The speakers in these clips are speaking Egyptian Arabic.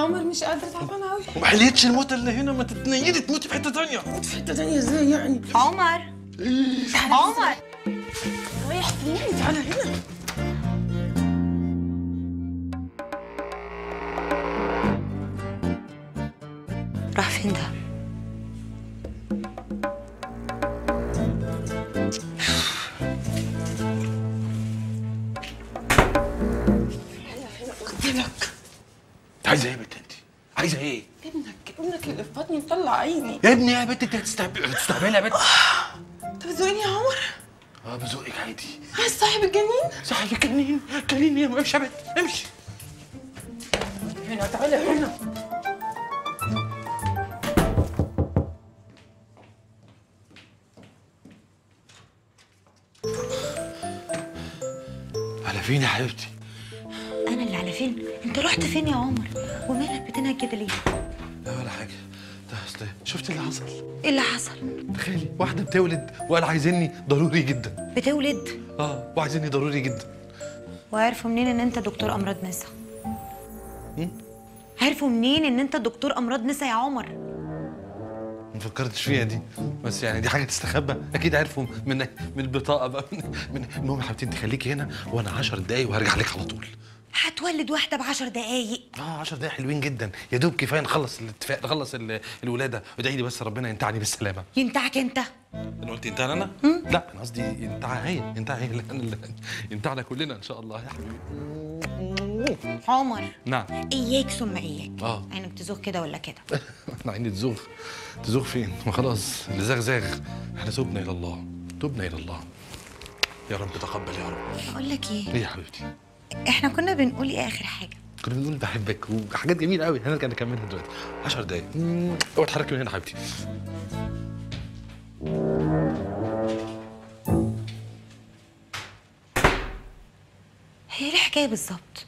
عمر مش قادره تعبانه قوي وما حليتش الموت اللي هنا ما تتنيلي تموتي في حته ثانيه في حته تانية ازاي يعني عمر عمر رايح فين تعالى هنا راح فين ده قلت لك عايزه ايه يا بنت انت عايزه ايه ابنك ابنك اللي في بطني مطلع عيني يا ابني يا بنت انت هتستهبل هتستهبلي يا بنت انت بتزوقني يا عمر اه بذوقك عادي عايز صاحب الجنين صاحبي كنين كنين يا امشي يا بنت امشي هنا تعالى هنا على فين يا حبيبتي انا اللي على فين انت رحت فين يا عمر ومالك بتنهج كده ليه لا ولا حاجه ده أصل شفت اللي حصل ايه اللي حصل تخيلي واحده بتولد وقال عايزيني ضروري جدا بتولد اه وعايزيني ضروري جدا وعرفوا منين ان انت دكتور امراض نسا عرفوا منين ان انت دكتور امراض نسا يا عمر ما فكرتش فيها دي بس يعني دي حاجه تستخبى اكيد عرفوا من من البطاقه بقى من, من المهم يا حبيبتي انت خليكي هنا وانا 10 دقايق وهرجع لك على طول هتولد واحده بعشر دقايق اه 10 دقايق حلوين جدا يا دوب كفايه نخلص الاتفاق نخلص ال- الولاده وادعي لي بس ربنا ينتعني بالسلامه ينتعك انت انا قلت ينتعني انا لا انا قصدي ينتعها هي ينتعها هي لأن ال- ينتعنا كلنا ان شاء الله يا حبيبي عمر نعم اياك ثم اياك آه. عينك تزوغ كده ولا كده احنا عيني تزوغ تزوغ فين؟ ما خلاص اللي زاغ زاغ احنا تبنا الى الله تبنا الى الله يا رب تقبل يا رب اقول لك ايه ايه يا حبيبتي؟ احنا كنا بنقول ايه اخر حاجه كنا بنقول بحبك وحاجات جميله قوي هنرجع نكملها دلوقتي 10 دقايق مم. اوعي تحركي من هنا يا حبيبتي هي ايه الحكايه بالظبط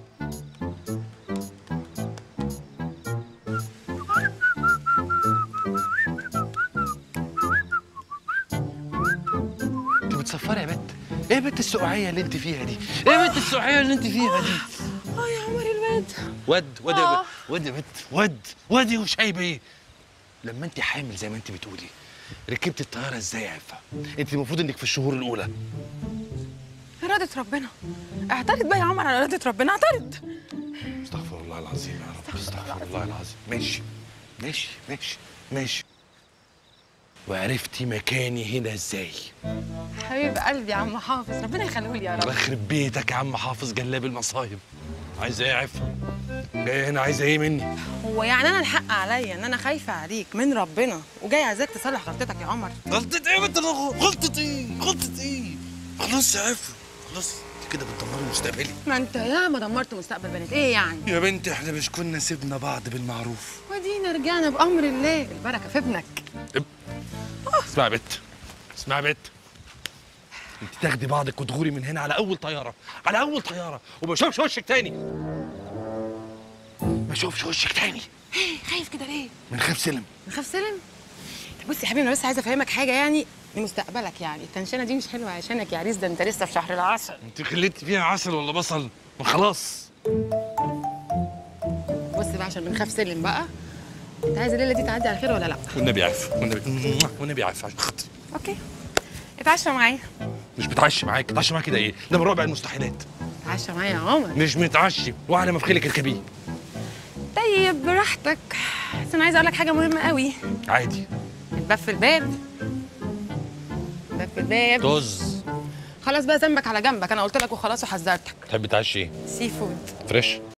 انت بتصفري يا بنت ايه بنت السقوعيه اللي انت فيها دي؟ ايه بنت السقوعيه اللي انت فيها دي؟ اه يا عمر الواد ود ود يا آه. بنت ود يا بنت ود ودي وشايبه ايه؟ لما انت حامل زي ما انت بتقولي ركبت الطياره ازاي يا عفه؟ انت المفروض انك في الشهور الاولى إرادة ربنا اعترض بقى يا عمر على إرادة ربنا اعترض استغفر الله العظيم يا رب استغفر الله العظيم ماشي ماشي ماشي ماشي وعرفتي مكاني هنا ازاي؟ حبيب قلبي يا عم حافظ ربنا يخليه لي يا الله رب يخرب بيتك يا عم حافظ جلاب المصايب عايزه ايه يا عفه؟ جايه هنا عايزه ايه مني؟ هو يعني انا الحق عليا ان انا خايفه عليك من ربنا وجاي عايزاك تصلح غلطتك يا عمر غلطة ايه يا بنت الغ- غلطة ايه؟ غلطة ايه؟ خلاص يا عفه خلاص انت كده بتدمري مستقبلي ما انت يا ما دمرت مستقبل بنات ايه يعني يا بنتي احنا مش كنا سيبنا بعض بالمعروف ودينا رجعنا بامر الله البركه في ابنك اسمعي يا بت اسمعي يا بت انت تاخدي بعضك وتغوري من هنا على اول طياره على اول طياره وما اشوفش وشك تاني ما اشوفش وشك تاني خايف كده ليه من خاف سلم نخاف سلم طب بص يا حبيبي انا بس عايزه افهمك حاجه يعني لمستقبلك يعني التنشنه دي مش حلوه عشانك يا عريس ده انت لسه في شهر العسل انت خليتي فيها عسل ولا بصل ما خلاص بص بقى عشان بنخاف سلم بقى انت عايز الليله دي تعدي على خير ولا لا والنبي عارف والنبي والنبي عارف عشان خاطري اوكي اتعشى معايا مش بتعشي معاك بتعشي معاك كده ايه ده من رابع المستحيلات اتعشى معايا يا عمر مش متعشي واحده مفخلك اركبيه طيب براحتك بس انا عايزه اقول لك حاجه مهمه قوي عادي الباب في الباب الباب في الباب طز خلاص بقى ذنبك على جنبك انا قلت لك وخلاص وحذرتك تحب تعشي ايه سي فود فريش